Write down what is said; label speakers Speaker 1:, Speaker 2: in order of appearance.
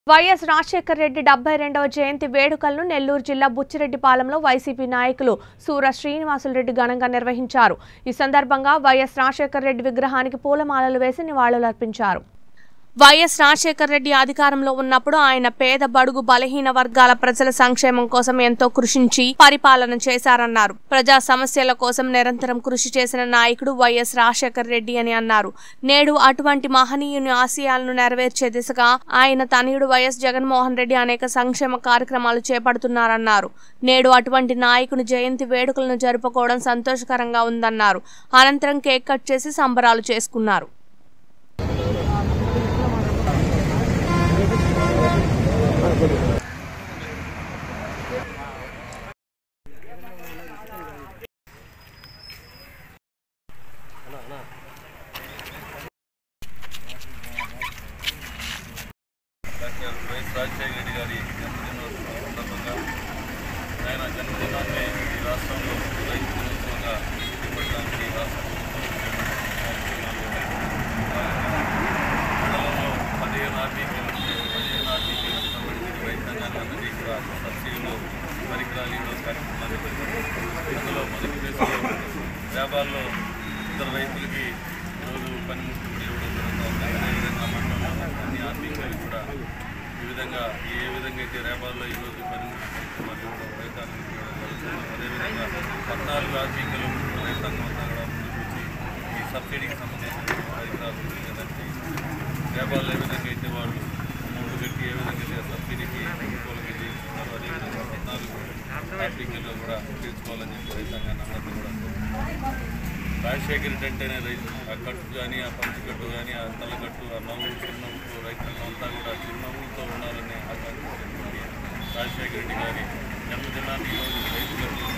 Speaker 1: YS Rajasekhara Reddy డెబ్బై రెండవ జయంతి వేడుకలను నెల్లూరు జిల్లా బుచ్చిరెడ్డిపాలెంలో వైసీపీ నాయకులు సూర శ్రీనివాసులరెడ్డి ఘనంగా నిర్వహించారు ఈ సందర్భంగా వైఎస్ రాజశేఖర రెడ్డి విగ్రహానికి పూలమాలలు వేసి నివాళులర్పించారు వైఎస్ రాజశేఖర రెడ్డి అధికారంలో ఉన్నప్పుడు ఆయన పేద బడుగు బలహీన వర్గాల ప్రజల సంక్షేమం కోసం ఎంతో కృషించి పరిపాలన చేశారన్నారు ప్రజా సమస్యల కోసం నిరంతరం కృషి చేసిన నాయకుడు వైఎస్ రాజశేఖర రెడ్డి అని అన్నారు నేడు అటువంటి మహనీయుని ఆశయాలను నెరవేర్చే దిశగా ఆయన తనయుడు వైఎస్ జగన్మోహన్ రెడ్డి అనేక సంక్షేమ కార్యక్రమాలు చేపడుతున్నారన్నారు నేడు అటువంటి నాయకుని జయంతి వేడుకలను జరుపుకోవడం సంతోషకరంగా ఉందన్నారు అనంతరం కేక్ కట్ చేసి సంబరాలు చేసుకున్నారు
Speaker 2: డాక్టర్ వైఎస్ రాజశేఖర రెడ్డి గారి జన్మదినోత్సవం సందర్భంగా ఆయన జన్మదినాన్ని ఈ రాష్ట్రంలో రైతు దినోత్సవంగా చేపట్టడానికి రాష్ట్ర ప్రభుత్వం మండలంలో పదిహేను ఆర్టీపీలు ఉంటే పదిహేను ఆర్టీపీలు సంబంధించిన రైతాంగాన్ని కూడా సబ్సిడీలో పరికరాలు ఇవ్వడం కార్యక్రమాలు చేపట్టారు. అందులో మొదటి దశలో వ్యాపారంలో ఇద్దరు రైతులకి రోజు పనిముట్లు ఇవ్వడం జరుగుతుంది అదేవిధంగా మండలంలో అన్ని ఆర్టీపీలు కూడా ఈ విధంగా ఏ విధంగా అయితే రేపాల్లో ఈరోజు పనిముట్లు మరియు రైతాంగానికి ఇవ్వడం జరుగుతుంది అదేవిధంగా పద్నాలుగు ఆర్టీపీలు రైతాంగం అంతా కూడా ముందుకు వచ్చి ఈ సబ్సిడీకి సంబంధించిన పరికరాలు లేదంటే వ్యాపారాలు ఏ విధంగా అయితే వాళ్ళు మూడు పెట్టి ఏ విధంగా అయితే సబ్సిడీకి కొనుగోలుకి చేస్తున్నారు అదేవిధంగా పద్నాలుగు ఆర్టీపీలో కూడా తీర్చుకోవాలని చెప్పి రైతాంగాన్ని అందరినీ కూడా రాజశేఖర రెడ్డి అంటేనే రైతు ఆ కట్టు కానీ ఆ పంచకట్టు కానీ ఆ తలకట్టు ఆ నవ్వు చిరునవ్వుతో రైతులను అంతా కూడా చిరునవ్వుతో ఉండాలని ఆకాంక్షించినటువంటి రాజశేఖర రెడ్డి గారి జన్మదినాన్ని ఈరోజు రైతులకు